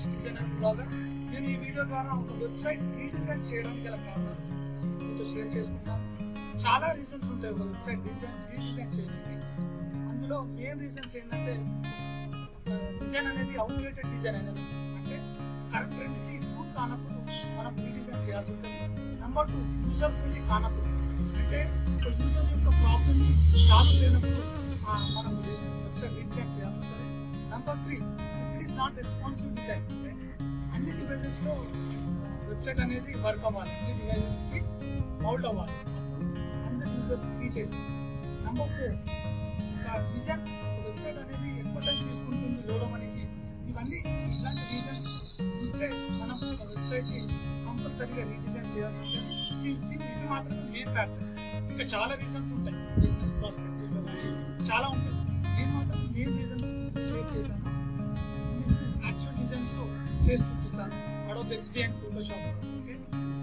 Commerce designer blogger నేను ఈ video ద్వారా ఒక వెబ్సైట్ రీడిజైన్ చేయడానికి గల కారణాలు మీతో షేర్ చేసుకున్నాను చాలా రీజన్స్ ఉంటాయి ఒక వెబ్సైట్ డిజైన్ రీడిజైన్ చేయడానికి అందులో మెయిన్ రీజన్స్ ఏంటంటే డిజైన్ అనేది అవుట్డేటెడ్ డిజైన్ అనేది అంటే కరెంట్ ట్రెండ్కి సూట్ కానప్పుడు మనం రీడిజైన్ చేయాల్సి ఉంటుంది నెంబర్ టూ యూజర్ ఫ్రెండ్లీ కానప్పుడు అంటే ఒక యూజర్ యొక్క ప్రాబ్లమ్ సాల్వ్ చేయనప్పుడు ఆ, మనం వెబ్సైట్ రీడిజైన్ చేయాల్సి ఉంటుంది number three it is not responsive design అంటే అన్ని డివైజెస్ లో వెబ్సైట్ అనేది వర్క్ అవ్వాలి అన్ని డివైజెస్ కి మౌల్డ్ అవ్వాలి అప్పుడు అందరి యూజర్స్ రీచ్ అవుతుంది నెంబర్ ఫోర్ డిజైన్ వెబ్సైట్ అనేది ఎక్కువ టైం తీసుకుంటుంది లోడ్ అవ్వడానికి ఇవన్నీ ఇలాంటి రీజన్స్ ఉంటే మనం వెబ్సైట్ ని కంపల్సరీగా రీడిజైన్ చేయాల్సి ఉంటుంది ఇవి- ఇవి ఇవి మాత్రమే మెయిన్ ఫ్యాక్టర్స్ ఇంకా చాలా రీజన్స్ ఉంటాయి బిజినెస్ ప్రాస్పెక్టివ్స్ చాలా ఉంటాయి నేను మాత్రం మెయిన్ రీజన్స్ షేర్ చేశాను యాక్చువల్ డిజైన్స్ తో చేసి చూపిస్తాను Adobe XD and Photoshop okay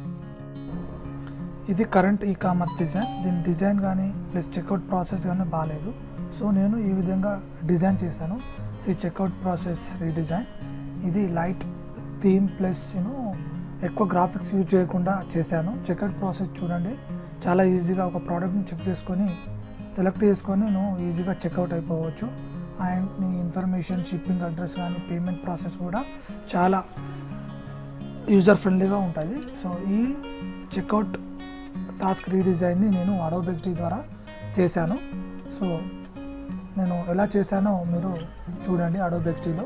ఇది కరెంట్ ఈ కామర్స్ డిజైన్ దీని డిజైన్ కానీ ప్లస్ చెక్అవుట్ ప్రాసెస్ కానీ బాగాలేదు సో నేను ఈ విధంగా డిజైన్ చేశాను సో చెక్అవుట్ ప్రాసెస్ రీడిజైన్ ఇది లైట్ థీమ్ ప్లస్ నేను ఎక్కువ గ్రాఫిక్స్ యూజ్ చేయకుండా చేశాను చెక్అవుట్ ప్రాసెస్ చూడండి చాలా ఈజీగా ఒక ప్రోడక్ట్ని చెక్ చేసుకొని సెలెక్ట్ చేసుకొని నేను ఈజీగా చెక్అవుట్ అయిపోవచ్చు అండ్ నీ ఇన్ఫర్మేషన్ షిప్పింగ్ అడ్రస్ కానీ పేమెంట్ ప్రాసెస్ కూడా చాలా యూజర్ ఫ్రెండ్లీగా ఉంటుంది సో ఈ చెక్అవుట్ టాస్క్ రీడిజైన్ని నేను అడోబ్ ఎక్స్డి ద్వారా చేశాను సో నేను ఎలా చేశానో మీరు చూడండి అడోబ్ ఎక్స్డిలో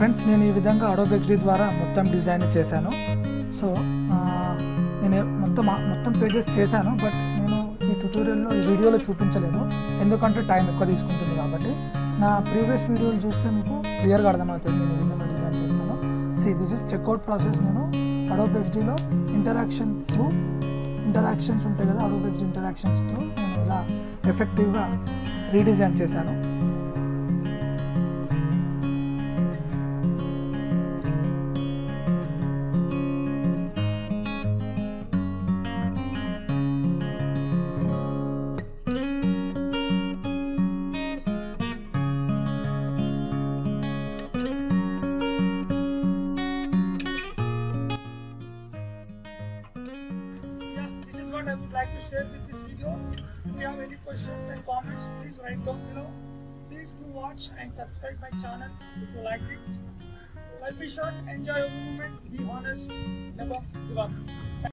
ఫ్రెండ్స్ నేను ఈ విధంగా అడోబ్ ఎక్స్డి ద్వారా మొత్తం డిజైన్ చేశాను సో ఆ, నేను మొత్తం మొత్తం పేజెస్ చేశాను బట్ నేను ఈ ట్యూటోరియల్లో ఈ వీడియోలో చూపించలేదు ఎందుకంటే టైం ఎక్కువ తీసుకుంటుంది కాబట్టి నా ప్రీవియస్ వీడియోలు చూస్తే మీకు క్లియర్గా అర్థమవుతుంది నేను ఈ విధంగా డిజైన్ చేస్తాను see this is checkout process నేను అడోబ్ ఎక్స్డీలో ఇంటరాక్షన్ త్రూ ఇంటరాక్షన్స్ ఉంటాయి కదా అడోబ్ ఎక్స్డీ ఇంటరాక్షన్స్ త్రూ నేను ఇలా ఎఫెక్టివ్గా రీడిజైన్ చేశాను Yeah, this is what I would like to share with this video. If you have any questions and comments, please write down below. Please do watch and subscribe my channel if you like it. Life is short, enjoy your moment, be honest, never give up.